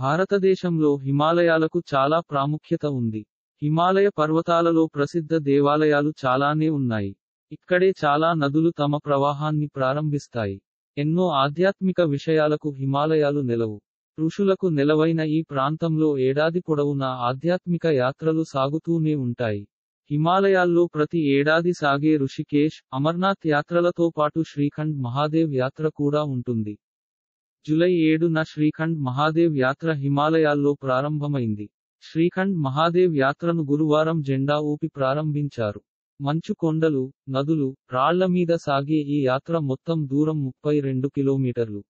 భారతదేశంలో హిమాలయాలకు చాలా ప్రాముఖ్యత ఉంది హిమాలయ పర్వతాలలో ప్రసిద్ధ దేవాలయాలు చాలానే ఉన్నాయి ఇక్కడే చాలా నదులు తమ ప్రవాహాన్ని ప్రారంభిస్తాయి ఎన్నో ఆధ్యాత్మిక విషయాలకు హిమాలయాలు నెలవు ఋషులకు నెలవైన ఈ ప్రాంతంలో ఏడాది పొడవునా ఆధ్యాత్మిక యాత్రలు సాగుతూనే ఉంటాయి హిమాలయాల్లో ప్రతి ఏడాది సాగే ఋషికేశ్ అమర్నాథ్ యాత్రలతో పాటు శ్రీఖండ్ మహాదేవ్ యాత్ర కూడా ఉంటుంది జులై ఏడున శ్రీఖండ్ మహాదేవ్ యాత్ర హిమాలయాల్లో ప్రారంభమైంది శ్రీఖండ్ మహాదేవ్ యాత్రను గురువారం జెండా ఊపి ప్రారంభించారు మంచు కొండలు నదులు రాళ్ల మీద సాగే ఈ యాత్ర మొత్తం దూరం ముప్పై రెండు కిలోమీటర్లు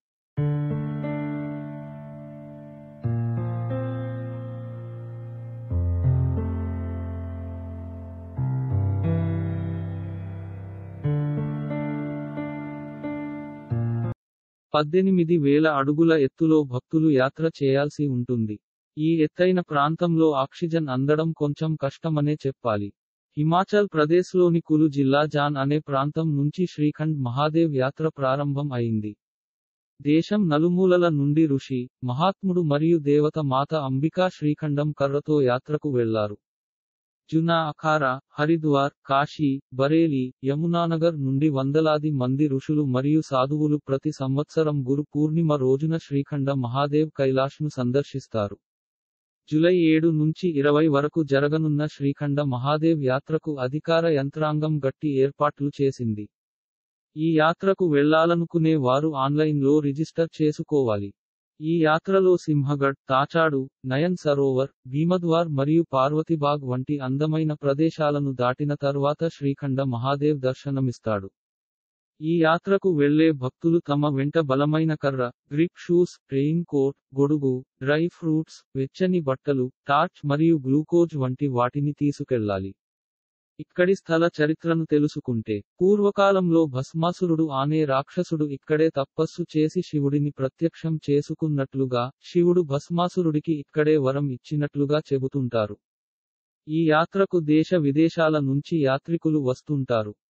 పద్దెనిమిది వేల అడుగుల ఎత్తులో భక్తులు యాత్ర చేయాల్సి ఉంటుంది ఈ ఎత్తైన ప్రాంతంలో ఆక్సిజన్ అందడం కొంచెం కష్టమనే చెప్పాలి హిమాచల్ ప్రదేశ్లోని కులు జిల్లా జాన్ అనే ప్రాంతం నుంచి శ్రీఖండ్ మహాదేవ్ యాత్ర ప్రారంభం అయింది దేశం నలుమూలల నుండి ఋషి మహాత్ముడు మరియు దేవత మాత అంబికా శ్రీఖండం కర్రతో యాత్రకు వెళ్లారు జునా అఖారా హరిద్వార్ కాశీ బరేలీ యమునానగర్ నుండి వందలాది మంది ఋషులు మరియు సాధువులు ప్రతి సంవత్సరం గురు పూర్ణిమ రోజున శ్రీఖండ మహాదేవ్ కైలాష్ను సందర్శిస్తారు జులై ఏడు నుంచి ఇరవై వరకు జరగనున్న శ్రీఖండ మహాదేవ్ యాత్రకు అధికార యంత్రాంగం గట్టి ఏర్పాట్లు చేసింది ఈ యాత్రకు వెళ్లాలనుకునే వారు ఆన్లైన్లో రిజిస్టర్ చేసుకోవాలి ఈ యాత్రలో సింహగఢ్ తాచాడు నయన్ సరోవర్ భీమద్వార్ మరియు పార్వతిబాగ్ వంటి అందమైన ప్రదేశాలను దాటిన తర్వాత శ్రీఖండ మహాదేవ్ దర్శనమిస్తాడు ఈ యాత్రకు వెళ్లే భక్తులు తమ వెంట బలమైన కర్ర గ్రిప్ షూస్ రెయిన్ కోట్ గొడుగు డ్రై ఫ్రూట్స్ వెచ్చని బట్టలు టార్చ్ మరియు గ్లూకోజ్ వంటి వాటిని తీసుకెళ్లాలి ఇక్కడి స్థల చరిత్రను తెలుసుకుంటే పూర్వకాలంలో భస్మాసురుడు అనే రాక్షసుడు ఇక్కడే తపస్సు చేసి శివుడిని ప్రత్యక్షం చేసుకున్నట్లుగా శివుడు భస్మాసురుడికి ఇక్కడే వరం ఇచ్చినట్లుగా చెబుతుంటారు ఈ యాత్రకు దేశ విదేశాల నుంచి యాత్రికులు వస్తుంటారు